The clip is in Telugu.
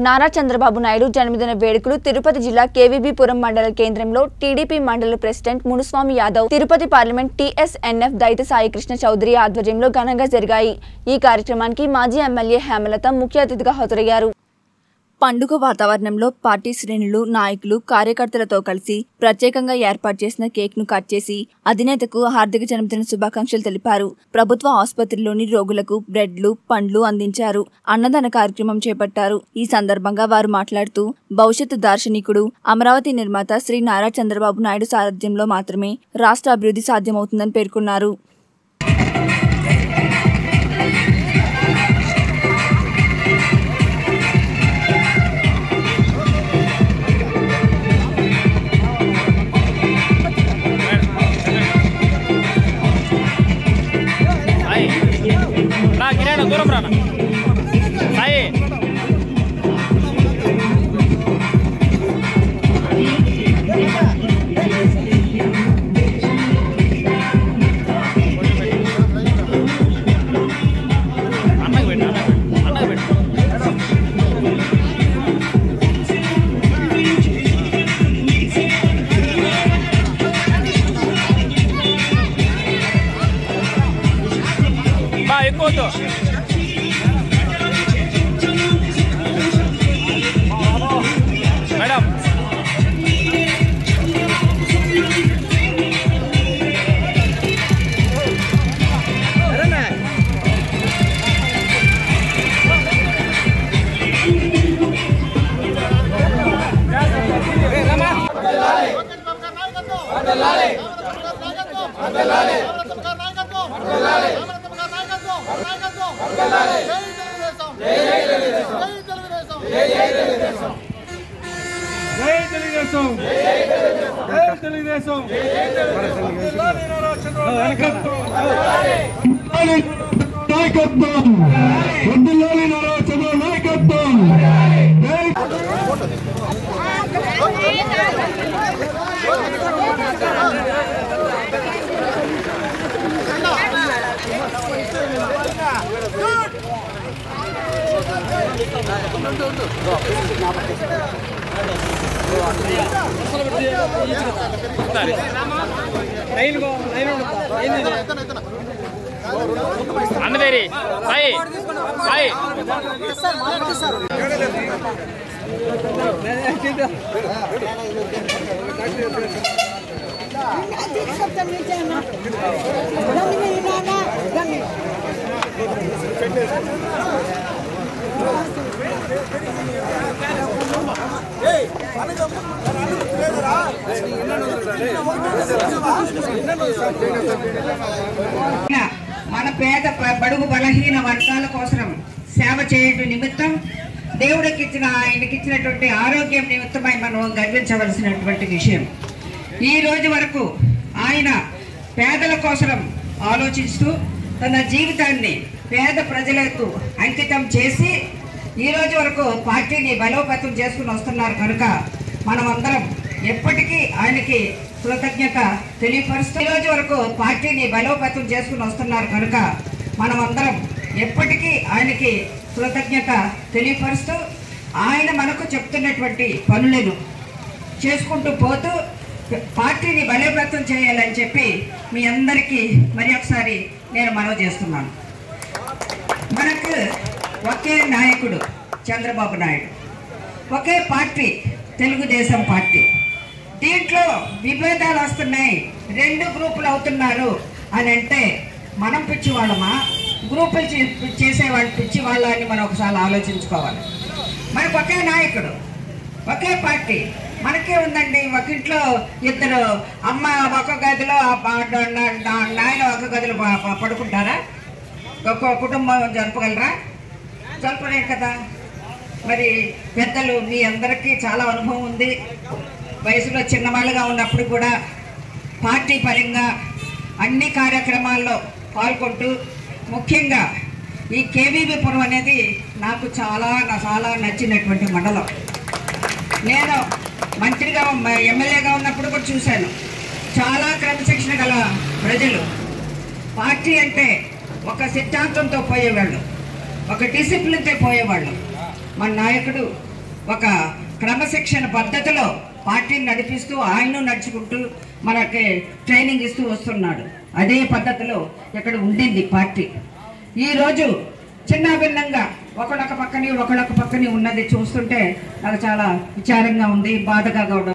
నారా చంద్రబాబు నాయుడు జన్మదిన వేడుకలు తిరుపతి జిల్లా కేవీబీపురం మండల కేంద్రంలో టీడీపీ మండల president Munuswamy Yadav Tirupati parliament TSNF దైత సాయికృష్ణ చౌదరి ఆధ్వర్యంలో ఘనంగా జరిగాయి ఈ కార్యక్రమానికి మాజీ ఎమ్మెల్యే హేమలత ముఖ్య అతిథిగా హాజరయ్యారు పండుగ వాతావరణంలో పార్టీ శ్రేణులు నాయకులు కార్యకర్తలతో కలిసి ప్రత్యేకంగా ఏర్పాటు చేసిన కేక్ ను కట్ చేసి అధినేతకు హార్దిక జన్మదిన శుభాకాంక్షలు తెలిపారు ప్రభుత్వ ఆసుపత్రిలోని రోగులకు బ్రెడ్లు పండ్లు అందించారు అన్నదాన కార్యక్రమం చేపట్టారు ఈ సందర్భంగా వారు మాట్లాడుతూ భవిష్యత్తు దార్శనికుడు అమరావతి నిర్మాత శ్రీ నారా చంద్రబాబు నాయుడు సారథ్యంలో మాత్రమే రాష్ట్ర అభివృద్ధి సాధ్యమవుతుందని పేర్కొన్నారు సాయి రా కిరణ్ దూరం రా సాయి అన్నకు పెట్టు అన్నకు పెట్టు అన్నకు పెట్టు బా ఎక్కువ వద్దు మేడం జై తెలుగుదేశం జై తెలుగుదేశం నాయకత్వం వడ్డిల్లాలి నారా చంద్ర నాయకత్వం జై అన్నదేరి సాయి సాయి మన పేద ప- బడుగు బలహీన వర్గాల కోసం సేవ చేయడం నిమిత్తం దేవుడికి ఇచ్చిన ఆయనకి ఇచ్చినటువంటి ఆరోగ్యం నిమిత్తమై మనం గర్వించవలసినటువంటి విషయం ఈ రోజు వరకు ఆయన పేదల కోసం ఆలోచిస్తూ తన జీవితాన్ని పేద ప్రజలకు అంకితం చేసి ఈ రోజు వరకు పార్టీని బలోపేతం చేసుకుని వస్తున్నారు కనుక మనం అందరం ఎప్పటికీ ఆయనకి కృతజ్ఞత తెలియపరుస్తూ ఈ రోజు వరకు పార్టీని బలోపేతం చేసుకుని వస్తున్నారు కనుక మనం అందరం ఎప్పటికీ ఆయనకి కృతజ్ఞత తెలియపరుస్తూ ఆయన మనకు చెప్తున్నటువంటి పనులను చేసుకుంటూ పోతూ పార్టీని బలోపేతం చేయాలని చెప్పి మీ అందరికీ మరి ఒకసారి నేను మనవి చేస్తున్నాను మనకు ఒకే నాయకుడు చంద్రబాబు నాయుడు ఒకే పార్టీ తెలుగుదేశం పార్టీ దీంట్లో విభేదాలు వస్తున్నాయి రెండు గ్రూపులు అవుతున్నారు అని అంటే మనం పిచ్చి వాళ్ళమా గ్రూపులు చే- చేసేవాళ్ళు పిచ్చి వాళ్ళ అని మనం ఒకసారి ఆలోచించుకోవాలి మనకు ఒకే నాయకుడు ఒకే పార్టీ మనకే ఉందండి ఒక ఇంట్లో ఇద్దరు అమ్మ ఒక గదిలో ఆ పా- నా- నా- నాయన ఒక గదిలో ప- ప- పడుకుంటారా ఒక కుటుంబం జరపగలరా జరపలేరు కదా మరి పెద్దలు మీ అందరికీ చాలా అనుభవం ఉంది వయసులో చిన్నవాళ్ళుగా ఉన్నప్పుడు కూడా పార్టీ పరంగా అన్ని కార్యక్రమాల్లో పాల్గొంటూ ముఖ్యంగా ఈ కేవీబీపురం అనేది నాకు చాలా నా చాలా నచ్చినటువంటి మండలం నేను మంత్రిగా మ- ఎమ్మెల్యేగా ఉన్నప్పుడు కూడా చూశాను చాలా క్రమశిక్షణ గల ప్రజలు పార్టీ అంటే ఒక సిద్ధాంతంతో పోయేవాళ్ళు ఒక డిసిప్లిన్తో పోయేవాళ్ళు మన నాయకుడు ఒక క్రమశిక్షణ పద్ధతిలో పార్టీని నడిపిస్తూ ఆయన నడుచుకుంటూ మనకి ట్రైనింగ్ ఇస్తూ వస్తున్నాడు అదే పద్ధతిలో ఇక్కడ ఉండింది పార్టీ ఈరోజు చిన్న భిన్నంగా ఒకడొక పక్కని ఒకడొక పక్కని ఉన్నది చూస్తుంటే నాకు చాలా విచారంగా ఉంది బాధగా కూడా